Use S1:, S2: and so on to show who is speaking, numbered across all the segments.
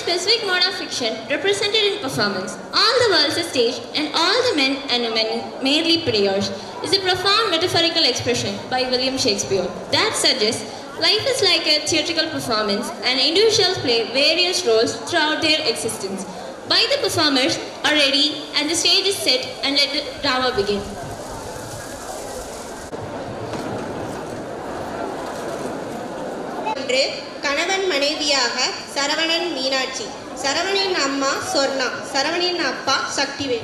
S1: specific mode of fiction represented in performance. All the world's a stage and all the men and women merely players is a profound metaphorical expression by William Shakespeare that suggests life is like a theatrical performance and individuals play various roles throughout their existence. By the performers are ready and the stage is set and let the drama begin.
S2: ஒன்று கணவன் மனைவியாக சரவணன் மீனாட்சி சரவணின் அம்மா சொர்ணா சரவணின் அப்பா சக்திவேல்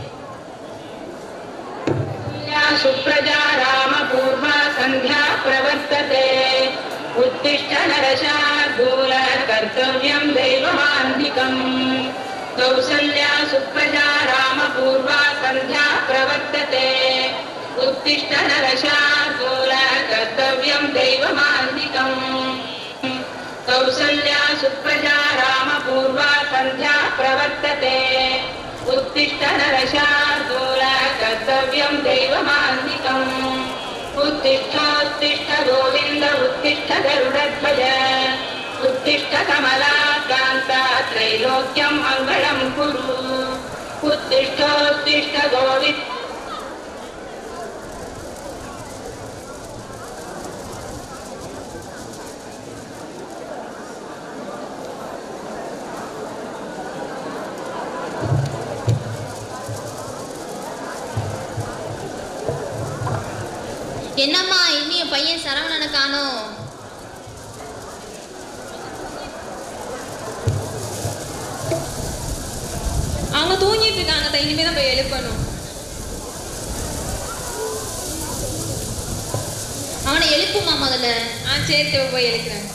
S3: सुप्रजा रामपूर्वा सन्ध्या प्रवर्तते उत्तिष्ठ नरशार्दूल कर्तव्यं दैवमान्तिकम् कौसल्या सुप्रजा रामपूर्वा सन्ध्या प्रवर्तते उत्तिष्ठ नरशार्दूल कर्तव्यं दैवमान्तिकम् कौसल्या सुप्रजा रामपूर्वा सन्ध्या प्रवर्तते उत्तिष्ठ नरशार्दूल कर्तव्यं दैवमान्तिकम् उत्तिष्ठोत्तिष्ठ गोविन्द उत्तिष्ठ गरुडध्वज उत्तिष्ठ कमलाकान्ता त्रैलोक्यं मङ्गलं कुरु उत्तिष्ठोत्तिष्ठ गोविन्द
S4: என்னம்மா இன்னும் என் பையன் சரவணனை காணோம்
S5: அவங்க தூங்கிட்டு இருக்காங்க தான் இனிமே தான் போய் எழுப்பணும்
S4: அவனை எழுப்புமா முதல்ல
S5: ஆ சரி சரி போய் எழுக்கிறேன்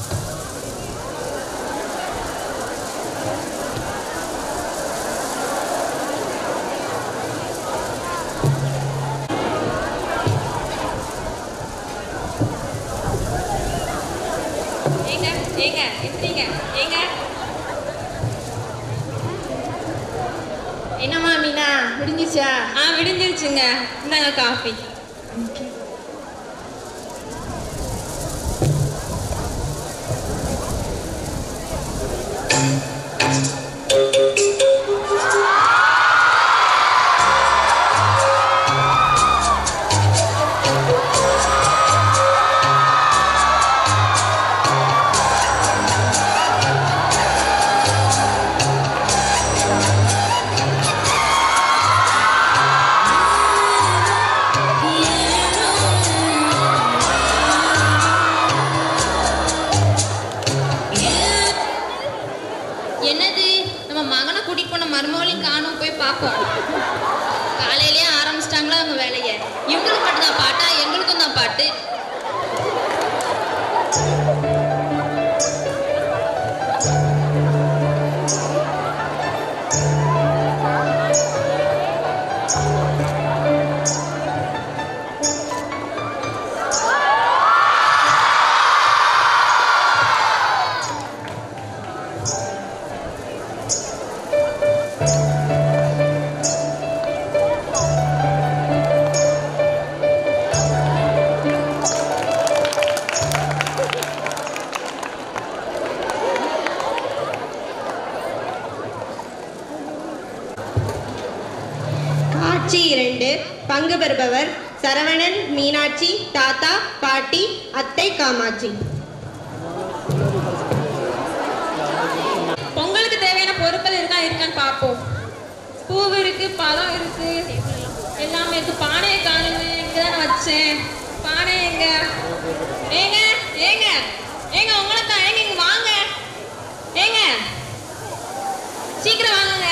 S5: ஏங்க ஏங்க எப்படிங்க ஏங்க
S2: என்னம்மா மீனா முடிஞ்சிச்சா
S5: ஆ விடிஞ்சிருச்சுங்க இந்தாங்க காஃபி
S4: என்னது நம்ம மகனை கூட்டிட்டு போன மருமகளையும் காணோம் போய் பார்ப்போம் காலையிலேயே ஆரம்பிச்சிட்டாங்களா அவங்க வேலையை இவங்களுக்கு மட்டும் தான் பாட்டா எங்களுக்கும் தான் பாட்டு
S2: காட்சி இரண்டு பங்கு பெறுபவர் சரவணன் மீனாட்சி தாத்தா பாட்டி அத்தை காமாட்சி
S5: பொங்கலுக்கு தேவையான பொருட்கள் இருக்கா இருக்கான்னு பார்ப்போம் பூவு இருக்கு பழம் இருக்கு எல்லாமே இருக்கு பானையை காணுங்க இங்கே தான் வச்சேன் பானை எங்க ஏங்க ஏங்க ஏங்க உங்களை தான் ஏங்க இங்க வாங்க ஏங்க சீக்கிரம் வாங்குங்க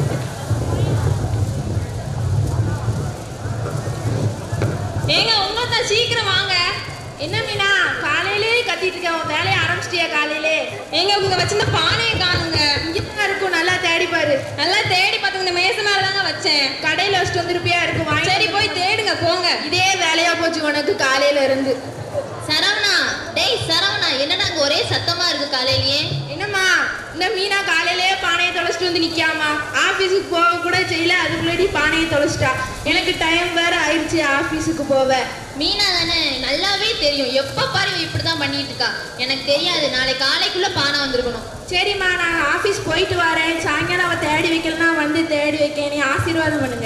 S5: ஏங்க உங்களை தான் சீக்கிரம் வாங்க
S2: என்ன மீனா காலையிலே கத்திட்டு இருக்க உன் வேலையை ஆரம்பிச்சிட்டியா காலையிலே
S5: ஏங்க உங்க வச்சிருந்த பானையை காணுங்க
S2: இங்கதான் இருக்கும் நல்லா தேடி பாரு
S5: நல்லா தேடி பார்த்துங்க இந்த மேசை மேல தாங்க வச்சேன்
S2: கடையில வச்சுட்டு வந்துருப்பியா இருக்கும் வாங்கி
S5: சரி போய் தேடுங்க போங்க
S2: இதே வேலையா போச்சு உனக்கு காலையில இருந்து
S4: சரவணா டேய் சரவணா என்னடா அங்க ஒரே சத்தமா இருக்கு காலையிலேயே
S2: என்னம்மா இந்த
S6: இந்த மீனா காலையிலேயே பானையை தொலைச்சிட்டு வந்து நிக்காமா ஆபீஸுக்கு போக கூட செய்யல அதுக்குள்ளடி பானையை தொலைச்சிட்டா எனக்கு டைம் வேற ஆயிடுச்சு ஆபீஸுக்கு போவ
S4: மீனா தானே நல்லாவே தெரியும் எப்ப பாரு இவ இப்படிதான் பண்ணிட்டு இருக்கா எனக்கு தெரியாது நாளை காலைக்குள்ள பானை வந்திருக்கணும்
S6: சரிம்மா நான் ஆபீஸ் போயிட்டு வரேன் சாயங்காலம் அவ தேடி வைக்கலனா வந்து தேடி வைக்க நீ ஆசீர்வாதம் பண்ணுங்க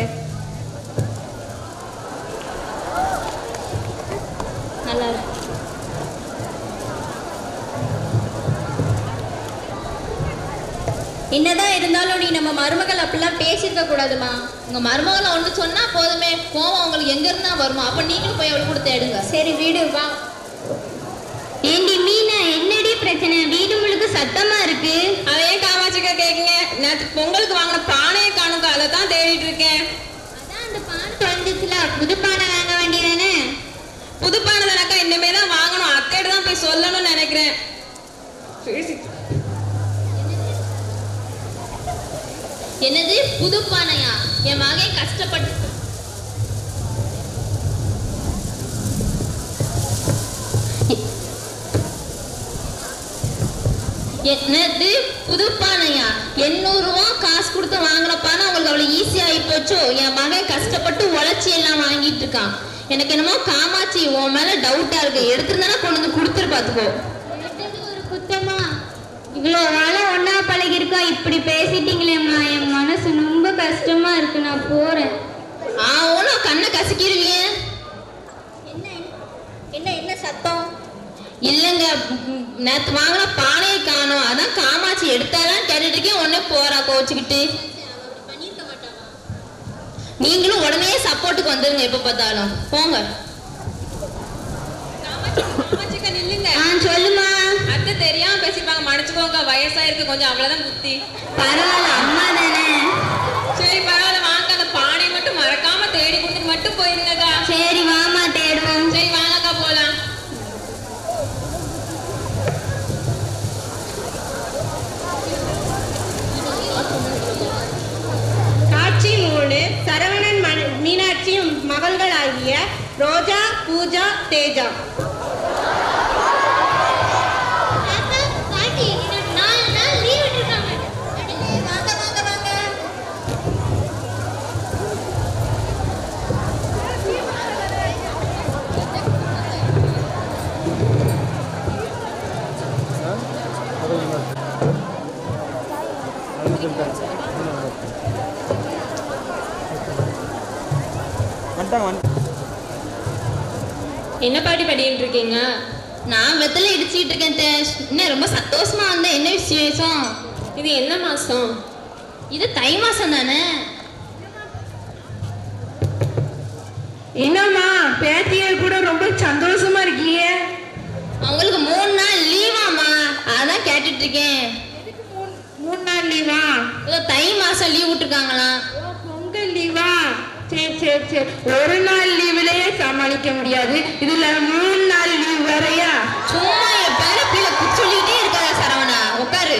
S1: நல்லா இருக்கு என்னதான் இருந்தாலும் நீ நம்ம மருமகள் அப்படிலாம் பேசியிருக்க கூடாதுமா
S4: உங்க மருமகளை ஒண்ணு சொன்னா போதுமே கோவம் உங்களுக்கு எங்க இருந்தா வருமா அப்ப நீங்களும் போய் அவளை கூட தேடுங்க
S1: சரி வீடு வா ஏண்டி மீனா என்னடி பிரச்சனை வீடு முழுக்க சத்தமா இருக்கு
S5: அதை ஏன் காமாட்சிக்கா கேக்குங்க நேற்று பொங்கலுக்கு வாங்கின பானையை காணுங்க அதை தான் தேடிட்டு இருக்கேன்
S1: அதான் அந்த பானை தொலைஞ்சிச்சுல புது பானை வாங்க வேண்டியதானே
S5: புது பானை தானக்கா இனிமே தான் வாங்கணும் அத்தையிட்ட தான் போய் சொல்லணும்னு நினைக்கிறேன்
S4: என்னது புது பானையா என் மகன் கஷ்டப்பட்டு என்னது புது பானையா எண்ணூறு ரூபா காசு கொடுத்து வாங்கின பானை உங்களுக்கு அவ்வளவு ஈஸியா ஆகி போச்சோ என் மகன் கஷ்டப்பட்டு உழைச்சி எல்லாம் வாங்கிட்டு இருக்கான் எனக்கு என்னமோ காமாட்சி உன் மேல டவுட்டா இருக்கு எடுத்துருந்தானா கொண்டு வந்து கொடுத்துரு பாத்துக்கோ
S1: ஒரு குத்தமா இவ்வளோ நாளாக ஒன்றா பழகிருக்கோம் இப்படி பேசிட்டீங்களேம்மா என் மனசு ரொம்ப கஷ்டமா இருக்கு நான் போறேன்
S4: ஆ ஓனா கண்ணை கசக்கிருவியே
S1: என்ன என்ன என்ன சத்தம்
S4: இல்லைங்க ம், நேத்து வாங்கின பானையை காணோம் அதான் காமாட்சி எடுத்தாதான் கேட்டுட்டு இருக்கேன் உடனே போறா கோச்சுக்கிட்டு நீங்களும் உடனே சப்போர்ட்டுக்கு வந்துருங்க எப்ப பார்த்தாலும் போங்க
S5: காமாட்சிக்கா நில்லுங்க
S1: ஆ சொல்லுமா
S5: அத்தை தெரியாம பேசிப்பாங்க மன்னிச்சுக்கோங்க வயசாயிருக்கு கொஞ்சம் அவ்வளவுதான் புத்தி
S1: பரவாயில்ல அம்மா தானே
S5: சரி பரவாயில்ல வாங்க அந்த பானையை மட்டும் மறக்காம தேடி கொடுத்துட்டு மட்டும் போயிருங்கக்கா
S1: சரி வாமா தேடுவோம்
S5: சரி வாங்கக்கா போலாம்
S2: காட்சி மூணு சரவணன் மன- மீனாட்சியும் மகள்களாகிய ரோஜா பூஜா தேஜா
S1: பாட்டி நாலு நாள் லீவ் விட்டுருக்காங்க வாங்க வாங்க வாங்க
S5: என்ன பாட்டி படிக்கிட்டு இருக்கீங்க
S4: நான் வெத்தலை இடிச்சிட்டு இருக்கேன் தேஷ் என்ன ரொம்ப சந்தோஷமா வந்தேன் என்ன விசேஷம்
S5: இது என்ன மாசம்
S4: இது தை மாசம் தானே
S6: என்னம்மா பேத்தியல் கூட ரொம்ப சந்தோஷமா இருக்கியே
S4: அவங்களுக்கு மூணு நாள் லீவாமா அதான் கேட்டுட்டு இருக்கேன்
S6: மூணு நாள் லீவா
S4: ஏதோ தை மாசம் லீவ் விட்டுருக்காங்களாம்
S6: ஓ, பொங்கல் லீவா சரி சரி சரி ஒரு நாள் லீவுலயே சமாளிக்க முடியாது இதுல மூணு நாள் லீவ் வரையா
S4: சும்மா என் பேர பிள்ளை குச்சி சொல்லிக்கிட்டே இருக்காத சரவணா உட்காரு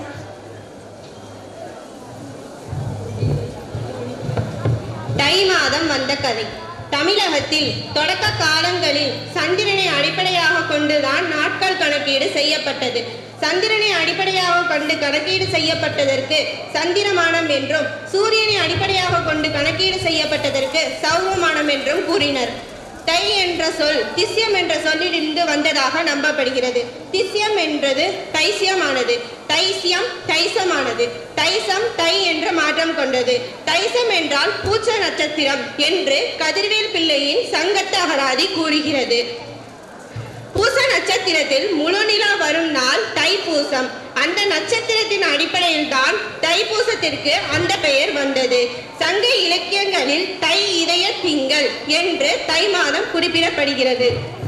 S2: தை மாதம் வந்த கதை தமிழகத்தில் தொடக்க காலங்களில் சந்திரனை அடிப்படையாக கொண்டுதான் நாட்கள் கணக்கீடு செய்யப்பட்டது சந்திரனை அடிப்படையாக கொண்டு கணக்கீடு செய்யப்பட்டதற்கு சந்திரமானம் என்றும் சூரியனை அடிப்படையாக கொண்டு கணக்கீடு செய்யப்பட்டதற்கு சௌரமானம் என்றும் கூறினர் தை என்ற சொல் திஸ்யம் என்ற சொல்லிலிருந்து வந்ததாக நம்பப்படுகிறது திஸ்யம் என்றது தைசியமானது தைசியம் தைசமானது தைசம் தை என்ற மாற்றம் கொண்டது தைசம் என்றால் பூச்ச நட்சத்திரம் என்று கதிர்வேல் பிள்ளையின் சங்கத்து அகராதி கூறுகிறது பூச நட்சத்திரத்தில் முழு நிலா வரும் நாள் தைப்பூசம் அந்த நட்சத்திரத்தின் அடிப்படையில் தான் தைப்பூசத்திற்கு அந்த பெயர் வந்தது சங்க இலக்கியங்களில் தை இதய திங்கள் என்று தை மாதம் குறிப்பிடப்படுகிறது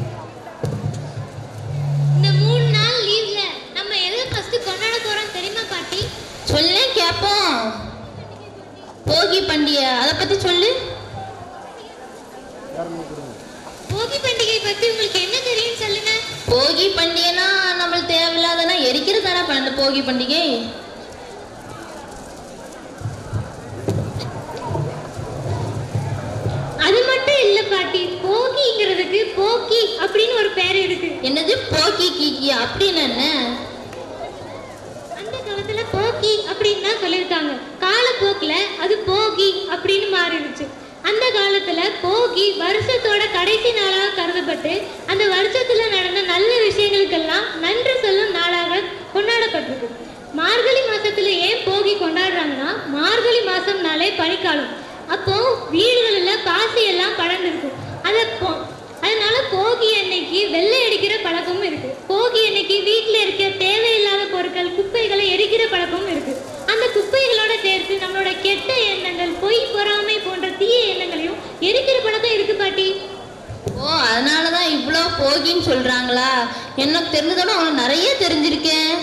S1: இந்த மூணு நாள் லீவ்ல நம்ம எதை ஃபர்ஸ்ட் கொண்டாட போறோம் தெரியுமா பாட்டி
S4: சொல்லே கேப்போம் போகி பண்டிகை அதை பத்தி சொல்லு
S1: போகி பண்டிகை பத்தி உங்களுக்கு என்ன தெரியும் சொல்லுங்க
S4: போகி பண்டிகைனா நம்மளுக்கு தேவையில்லாதனா எரிக்கிறது தானே பண்ண போகி பண்டிகை
S1: அது மட்டும் இல்ல பாட்டி போகிங்கிறதுக்கு போக்கி அப்படின்னு ஒரு பேர் இருக்கு
S4: என்னது போக்கி கீக்கி அப்படின்னு என்ன
S1: அந்த காலத்துல
S7: போக்கி அப்படின்னு தான் சொல்லியிருக்காங்க காலப்போக்கில் அது போகி அப்படின்னு மாறிடுச்சு அந்த காலத்துல போகி வருஷத்தோட கடைசி நாளாக கருதப்பட்டு அந்த வருஷத்துல நடந்த நல்ல விஷயங்களுக்கெல்லாம் நன்றி சொல்லும் நாளாக கொண்டாடப்பட்டிருக்கு மார்கழி மாசத்துல ஏன் போகி கொண்டாடுறாங்கன்னா மார்கழி மாசம்னாலே பனிக்காலம் அப்போ வீடுகளில் பாசி எல்லாம் படர்ந்துருக்கும் அதை போ அதனால போகி அன்னைக்கு வெள்ளை அடிக்கிற பழக்கமும் இருக்கு போகி அன்னைக்கு வீட்டில் இருக்க தேவையில்லாத பொருட்கள் குப்பைகளை எரிக்கிற பழக்கமும் இருக்கு அந்த குப்பைகளோட சேர்த்து நம்மளோட கெட்ட எண்ணங்கள் பொய் பொறாமை போன்ற தீய எண்ணங்களையும் எரிக்கிற பழக்கம் இருக்கு பாட்டி
S4: ஓ அதனால தான் இவ்வளோ போகின்னு சொல்கிறாங்களா எனக்கு தெரிஞ்சதோட உனக்கு நிறைய தெரிஞ்சிருக்கேன்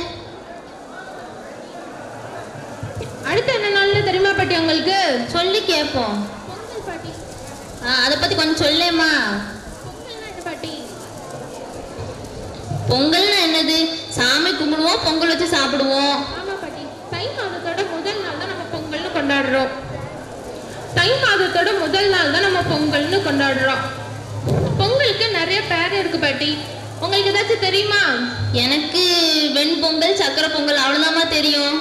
S6: அடுத்து என்ன நாள்னு தெரியுமா பாட்டி உங்களுக்கு
S4: சொல்லி கேட்போம்
S6: பொங்கல் பாட்டி
S4: ஆ அதை பற்றி கொஞ்சம் சொல்லேம்மா
S6: பொங்கல்னா என்ன பாட்டி
S4: பொங்கல்னா என்னது சாமி கும்பிடுவோம் பொங்கல் வச்சு சாப்பிடுவோம்
S6: ஆமா பாட்டி தை மாதத்தோட முதல் நாள் தான் நம்ம பொங்கல்னு கொண்டாடுறோம் தை மாதத்தோட முதல் நாள் தான் நம்ம பொங்கல்னு கொண்டாடுறோம் பொங்கலுக்கு நிறைய பேர் இருக்கு பாட்டி உங்களுக்கு ஏதாச்சும் தெரியுமா
S4: எனக்கு வெண்பொங்கல் சக்கரை பொங்கல் அவ்வளோதாம்மா தெரியும்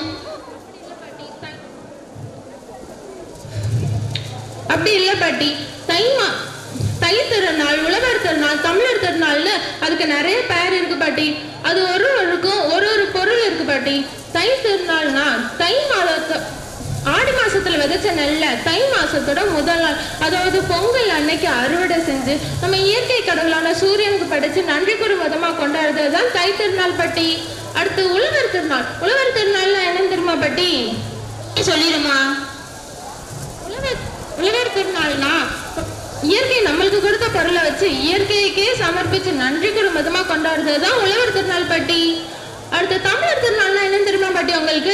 S6: அப்படி இல்ல பாட்டி தை மா தை திருநாள் உழவர் திருநாள் தமிழர் திருநாள்னு அதுக்கு நிறைய பேர் இருக்கு பாட்டி அது ஒரு ஒருக்கும் ஒரு ஒரு பொருள் இருக்கு பாட்டி தை திருநாள்னா தை மாதத்து ஆடி மாசத்துல விதைச்ச நெல்ல தை மாசத்தோட முதல் நாள் அதாவது பொங்கல் அன்னைக்கு அறுவடை செஞ்சு நம்ம இயற்கை கடவுளான சூரியனுக்கு படைச்சு நன்றி கூறும் விதமா கொண்டாடுறது தான் தை திருநாள் பாட்டி அடுத்து உழவர் திருநாள் உழவர் திருநாள்னா என்னன்னு தெரியுமா பாட்டி
S4: சொல்லிடுமா
S6: உழவர் உழவர் திருநாள்னா இயற்கை நம்மளுக்கு கொடுத்த பொருளை வச்சு இயற்கைக்கே சமர்ப்பிச்சு நன்றி கூறும் விதமா கொண்டாடுறது தான் உழவர் திருநாள் பாட்டி அடுத்து தமிழர் திருநாள்னா என்னன்னு தெரியுமா பாட்டி உங்களுக்கு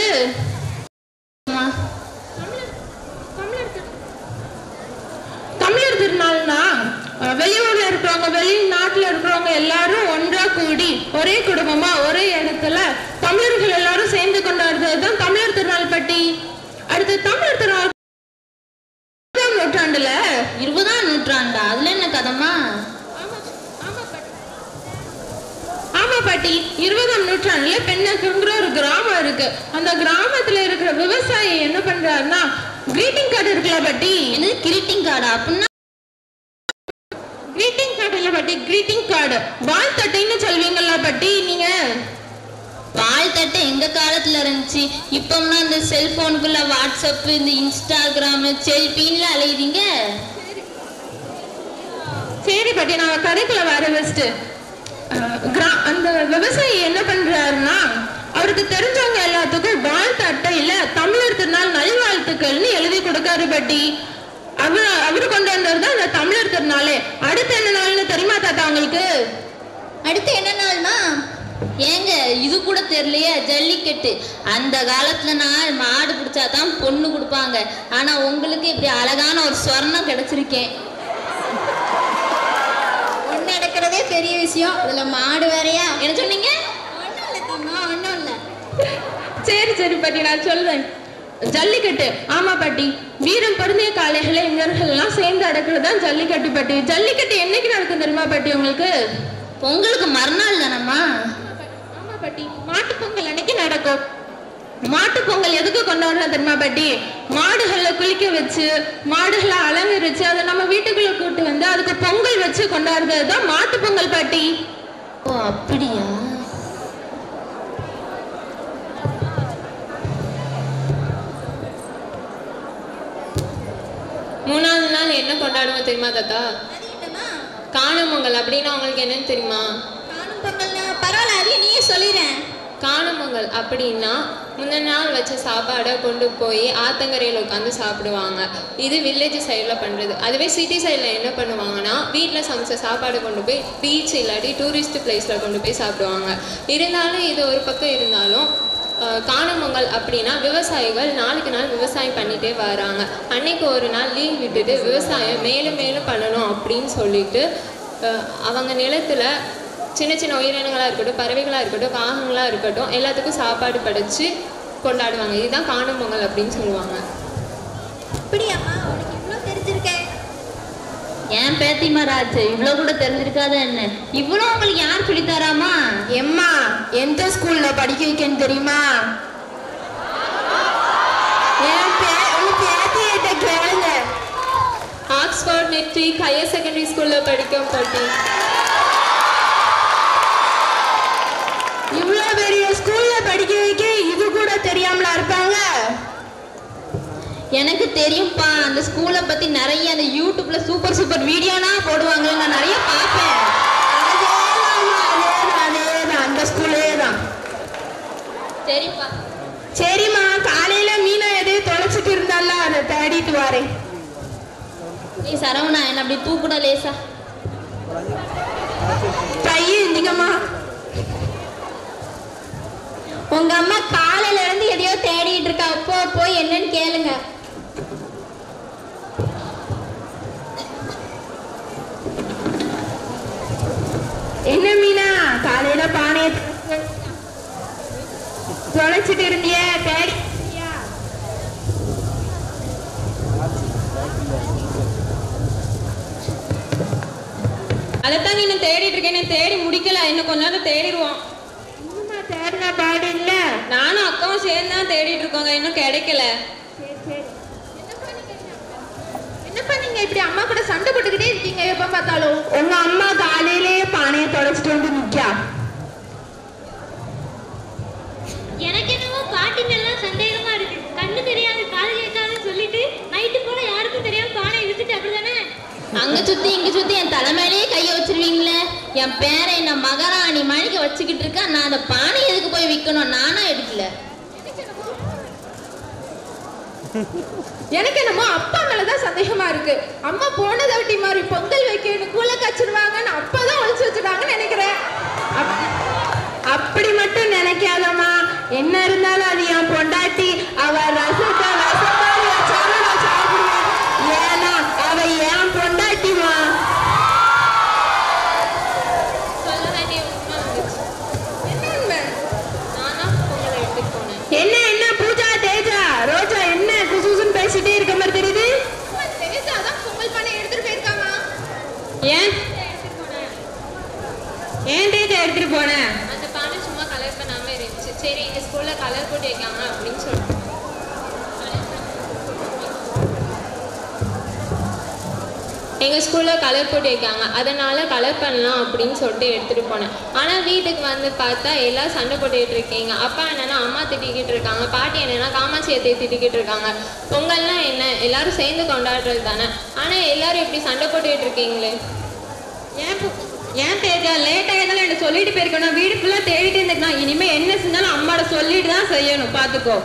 S6: தமிழர் திரு- தமிழர் திருநாள்னா அஹ், வெளியூர்ல இருக்கிறவங்க வெளிநாட்டுல இருக்கிறவங்க எல்லாரும் ஒன்றா கூடி ஒரே குடும்பமா ஒரே இடத்துல தமிழர்கள் எல்லாரும் சேர்ந்து கொண்டாடுறது தான் தமிழர் திருநாள் பட்டி அடுத்து தமிழர் திருநாள் இருபதாம் நூற்றாண்டுல
S4: இருபதாம் நூற்றாண்டா அதுல என்ன கதம்மா
S6: ஆமா பாட்டி இருபதாம் நூற்றாண்டுல பெண்ணக்குங்கிற ஒரு கிராமம் இருக்கு அந்த கிராமத்துல இருக்கிற விவசாயி என்ன பண்றாருன்னா கிரீட்டிங் கார்டு இருக்குல்ல பாட்டி
S4: என்னது கிரீட்டிங் கார்டா அப்படின்னா
S6: கிரீட்டிங் கார்டு இல்ல பாட்டி கிரீட்டிங் கார்டு வாழ்த்தட்டைன்னு சொல்வீங்கல்ல பாட்டி நீங்க
S4: வாழ்த்தட்டை எங்க காலத்துல இருந்துச்சு இப்போம்னா இந்த செல்போனுக்குள்ள வாட்ஸ்அப் இந்த இன்ஸ்டாகிராம் செல்பின்ல அலையுதீங்க
S6: சரி பாட்டி நான் கதைக்குள்ள வர ஃபர்ஸ்ட் அந்த விவசாயி என்ன பண்றாருன்னா அவருக்கு தெரிஞ்சவங்க எல்லாத்துக்கும் வாழ்த்து அட்டையில தமிழர் திருநாள் நல்வாழ்த்துக்கள்னு எழுதி கொடுக்காரு பாட்டி அவர் அவரு கொண்டு வந்தது தான் இந்த தமிழர் திருநாளே அடுத்து என்ன நாள்னு தெரியுமா தாத்தா உங்களுக்கு
S4: அடுத்து என்ன நாள்னா ஏங்க இது கூட தெரியலையே ஜல்லிக்கட்டு அந்த காலத்துல நான் மாடு பிடிச்சாதான் பொண்ணு கொடுப்பாங்க ஆனா உங்களுக்கு இப்படி அழகான ஒரு சொர்ணம் கிடைச்சிருக்கேன்
S8: ஒன்று நடக்கிறதே பெரிய விஷயம் இதுல மாடு வேறையா
S4: என்ன சொன்னீங்க
S8: ஒன்றும் இல்லை தம்மா ஒன்றும் இல்லை
S6: சரி சரி பாட்டி நான் சொல்றேன் ஜல்லிக்கட்டு ஆமா பாட்டி வீரம் பொருந்திய காளைகளை இங்கர்கள் எல்லாம் சேர்ந்து அடக்குறது தான் ஜல்லிக்கட்டு பாட்டி ஜல்லிக்கட்டு என்னைக்கு நடக்கும் தெரியுமா பாட்டி உங்களுக்கு
S4: பொங்கலுக்கு மறுநாள் தானம்மா
S6: ஆமா பாட்டி மாட்டு பொங்கல் அன்னைக்கு நடக்கும் மாட்டு பொங்கல் எதுக்கு கொண்டாடுறோம் தெரியுமா பாட்டி மாடுகளை குளிக்க வச்சு மாடுகளை அலங்கரிச்சு அதை நம்ம வீட்டுக்குள்ள கூட்டு வந்து அதுக்கு பொங்கல் வச்சு கொண்டாடுறது தான் மாட்டு பொங்கல் பாட்டி
S4: ஓ அப்படியா
S5: மூணாவது நாள் என்ன கொண்டாடுவோம் தெரியுமா தாத்தா
S8: அது என்னம்மா
S5: காணும் பொங்கல் அப்படின்னா உங்களுக்கு என்னன்னு தெரியுமா
S8: காணும் பொங்கல்னா பரவாயில்ல அதையும் நீயே சொல்லிடுறேன்
S5: காணும் பொங்கல் அப்படின்னா முந்தின நாள் வச்ச சாப்பாடை கொண்டு போய் ஆத்தங்கரையில் உட்காந்து சாப்பிடுவாங்க இது வில்லேஜ் சைடில் பண்ணுறது அதுவே சிட்டி சைடில் என்ன பண்ணுவாங்கன்னா வீட்டில் சமைச்ச சாப்பாடு கொண்டு போய் பீச் இல்லாட்டி டூரிஸ்ட் பிளேஸில் கொண்டு போய் சாப்பிடுவாங்க இருந்தாலும் இது ஒரு பக்கம் இருந்தாலும் அஹ், காணும் பொங்கல் அப்படின்னா விவசாயிகள் நாளுக்கு நாள் விவசாயம் பண்ணிகிட்டே வராங்க அன்னைக்கு ஒரு நாள் லீவ் விட்டுட்டு விவசாயம் மேலும் மேலும் பண்ணணும் அப்படின்னு சொல்லிட்டு அஹ், அவங்க நிலத்துல சின்ன சின்ன உயிரினங்களாக இருக்கட்டும் பறவைகளாக இருக்கட்டும் காகங்களாக இருக்கட்டும் எல்லாத்துக்கும் சாப்பாடு படைச்சு கொண்டாடுவாங்க இதுதான் காணும் பொங்கல் அப்படின்னு சொல்லுவாங்க
S8: அப்படியாம்மா உனக்கு இவ்வளோ தெரிஞ்சிருக்கேன்
S4: ஏன் பேத்தி மராஜ் இவ்வளோ கூட தெரிஞ்சிருக்காத என்ன இவ்வளோ உங்களுக்கு யார் சொல்லித்தராமா
S6: எம்மா எந்த ஸ்கூல்ல படிக்க வைக்கன்னு தெரியுமா
S5: மெட்ரிக் ஹையர் செகண்டரி ஸ்கூலில் படிக்கும் பாட்டி
S6: இவ்வளோ பெரிய ஸ்கூல்ல படிக்க வைக்க இது கூட தெரியாமலா இருப்பாங்க
S4: எனக்கு தெரியும்ப்பா அந்த ஸ்கூலை பத்தி நிறைய அந்த யூடியூப்ல சூப்பர் சூப்பர் வீடியோனா போடுவாங்க நான் நிறைய பார்ப்பேன்
S6: அதேதாம்மா, அதேதான், அதேதான், அந்த ஸ்கூலே தான்
S4: சரிப்பா
S6: சரிம்மா காலையில மீனா எதையும் தொலைச்சிட்டு இருந்தால அதை தேடிட்டு வரேன்
S4: நீ சரவணா என்ன அப்படி தூக்குடா லேசா
S6: பையன் இந்திங்கம்மா
S8: உங்க அம்மா காலையில இருந்து எதையோ தேடிட்டு இருக்கா போ போய் என்னன்னு கேளுங்க
S6: என்ன மீனா காலையில பானைய தொலைச்சிட்டு இருந்திய தேடி
S5: அதைத்தாங்க இன்னும் தேடிட்டு இருக்கேன் நான் தேடி முடிக்கல இன்னும் கொஞ்ச நேரம் தேடிடுவோம்
S6: இன்னுமா தேடின பாடு இல்ல
S5: நானும் அக்காவும் சேர்ந்து தான் தேடிட்டு இருக்கோங்க இன்னும் கிடைக்கல
S6: என்னப்பா நீங்க இப்படி அம்மா கூட சண்டை போட்டுக்கிட்டே இருக்கீங்க எப்ப பார்த்தாலும் உங்க அம்மா காலையிலேயே பானையை தொலைச்சிட்டு வந்து நிக்கா
S7: எனக்கு என்னவோ பாட்டி மேலாம் சந்தேகமா இருக்கு கண்ணு தெரியாது காது கேட்காதுன்னு சொல்லிட்டு நைட்டு போல யாருக்கும் தெரியாம பானை இழுத்துட்டு அப்படிதானே
S4: அங்க சுத்தி இங்க சுத்தி என் தலைமையிலேயே கைய வச்சிருவீங்களே என் பேரை என்ன மகாராணி மணிக்கு வச்சுக்கிட்டு இருக்கா நான் அந்த பானை எதுக்கு போய் விற்கணும் நானா எடுக்கல
S6: எனக்கு என்னமோ அப்பா மேலதான் சந்தேகமா இருக்கு அம்மா போன தவட்டி மாதிரி பொங்கல் வைக்கணும் கூல கச்சிருவாங்கன்னு அப்பதான் ஒழிச்சு வச்சிருக்காங்கன்னு நினைக்கிறேன் அப்- அப்படி மட்டும் நினைக்காதம்மா என்ன இருந்தாலும் அது என் பொண்டாட்டி அவ ரசத்தை ரசமாரி வச்சாலும் நான் சாப்பிடுவேன் ஏன்னா அவ என் பொண்டாட்டிமா
S5: சொல்ல வேண்டிய உண்மை வந்துச்சு
S6: என்ன உண்மை?
S5: நானா பொங்கல் எடுத்துட்டு போனேன்
S6: என்ன என்ன பூஜா தேஜா ரோஜா என்ன குசுகுசுன்னு பேசிட்டே இருக்க மாதிரி தெரியுது தெரியுது அதான் பொங்கல் பண்ண எடுத்துட்டு போயிருக்காமா
S5: ஏன்
S6: ஏன் தேஜா எடுத்துட்டு போனேன்
S5: அந்த பானை சும்மா கலர் பண்ணாம இருந்துச்சு சரி எங்க ஸ்கூல்ல கலர் போட்டு வைக்காங்க அப்படின்னு சொல்லிட்டு எங்க ஸ்கூல்ல கலர் போட்டு வைக்காங்க அதனால கலர் பண்ணலாம் அப்படின்னு சொல்லிட்டு எடுத்துட்டு போனேன் ஆனா வீட்டுக்கு வந்து பார்த்தா எல்லாம் சண்டை போட்டுக்கிட்டு இருக்கீங்க அப்பா என்னன்னா அம்மா திட்டிக்கிட்டு இருக்காங்க பாட்டி என்னன்னா காமாட்சியத்தை திட்டிக்கிட்டு இருக்காங்க பொங்கல்னா என்ன எல்லாரும் சேர்ந்து கொண்டாடுறது தானே ஆனா எல்லாரும் இப்படி சண்டை போட்டுக்கிட்டு இருக்கீங்களே
S6: ஏன் பு- ஏன் தேஜா லேட் ஆயிருந்தாலும் என்ன சொல்லிட்டு போயிருக்கணும் வீடு ஃபுல்லா தேடிட்டு இருந்துக்கலாம் இனிமே என்ன செஞ்சாலும் அம்மாட சொல்லிட்டு தான் செய்யணும் பாத்துக்கோ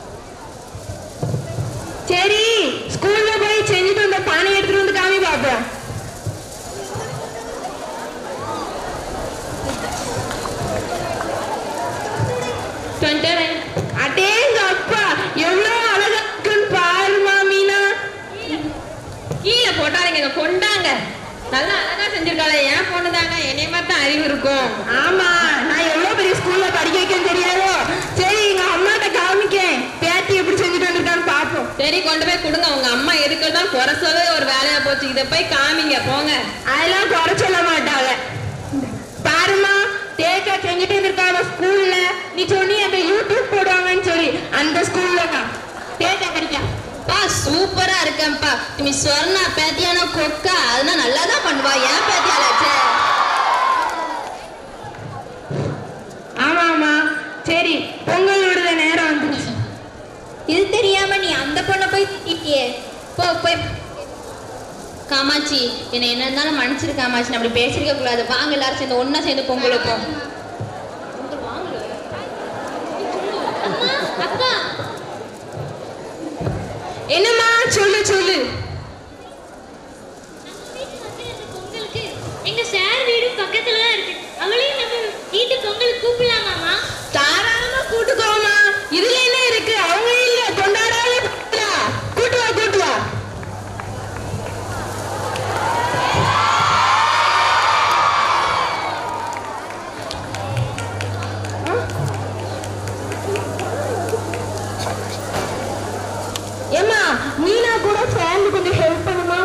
S6: சரி ஸ்கூல்ல போய் செஞ்சுட்டு வந்த பானை எடுத்துட்டு வந்து காமி பாப்போம் அடேங்க அப்பா எவ்வளவு அழகா இருக்குன்னு பாருமா மீனா கீழே போட்டாருங்க இங்க கொண்டாங்க நல்லா அழகா செஞ்சிருக்காளே ஏன் பொண்ணுதாங்க என்னைய மாதிரி தான் அறிவு இருக்கும் ஆமா நான் எவ்வளவு பெரிய ஸ்கூல்ல படிக்க வைக்கன்னு தெரியாதோ சரி எங்க அம்மாட்ட காமிக்கேன் பேத்தி எப்படி செஞ்சுட்டு வந்திருக்கான்னு பாப்போம்
S5: சரி கொண்டு போய் கொடுங்க உங்க அம்மா எதுக்கு தான் குறைச்சவே ஒரு வேலையா போச்சு இதை போய் காமிங்க போங்க
S6: அதெல்லாம் குறை சொல்ல மாட்டாங்க பாருமா தேக்கா செஞ்சுட்டு இருந்திருக்காங்க ஸ்கூல்ல நீ சொன்னி அந்த யூடியூப் போடுவாங்கன்னு சொல்லி அந்த ஸ்கூல்ல தான் தேக்கா கிடைக்கா
S4: பா சூப்பரா இருக்கேன்ப்பா நீ ஸ்வர்ணா பேத்தியான கொக்கா அதெல்லாம் நல்லா தான் பண்ணுவா ஏன் பேத்தியாலாச்சே
S6: ஆமா ஆமா சரி பொங்கல் விடுத நேரம் வந்துருச்சு
S8: இது தெரியாம நீ அந்த பொண்ணை போய் திட்டியே போ போய்
S4: காமாட்சி என்னை என்ன இருந்தாலும் மன்னிச்சிரு காமாட்சி நான் அப்படி பேசிருக்க கூடாது வாங்க எல்லாரும் சேர்ந்து ஒண்ணா சேர்ந்து பொங்கல் வைப்போம்
S7: அக்கா
S6: என்னம்மா சொல்லு சொல்லு
S7: நம்ம வீட்டு வந்து அந்த பொங்கலுக்கு எங்க சார் வீடு பக்கத்துல தான் இருக்கு அவளையும் நம்ம வீட்டு பொங்கலுக்கு கூப்பிடலாமாமா
S6: தாராளமா கூட்டுக்கோமா இதுல என்ன இருக்கு அவங்க இல்ல கொண்டாடாத கூட்டு வா கூட்டு வா ஏமா நீனா கூட சேர்ந்து கொஞ்சம் ஹெல்ப் பண்ணுமா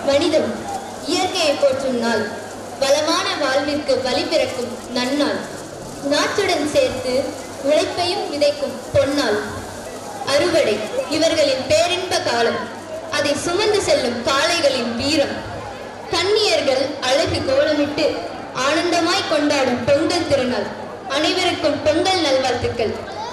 S9: மனிதம் இயற்கையை போற்றும் நாள் வளமான வாழ்விற்கு வழி பிறக்கும் நன்னாள் நாட்டுடன் சேர்த்து உழைப்பையும் விதைக்கும் பொன்னாள் அறுவடை இவர்களின் பேரின்ப காலம் அதை சுமந்து செல்லும் காளைகளின் வீரம் கன்னியர்கள் அழகு கோலமிட்டு ஆனந்தமாய் கொண்டாடும் பொங்கல் திருநாள் அனைவருக்கும் பொங்கல் நல்வாழ்த்துக்கள்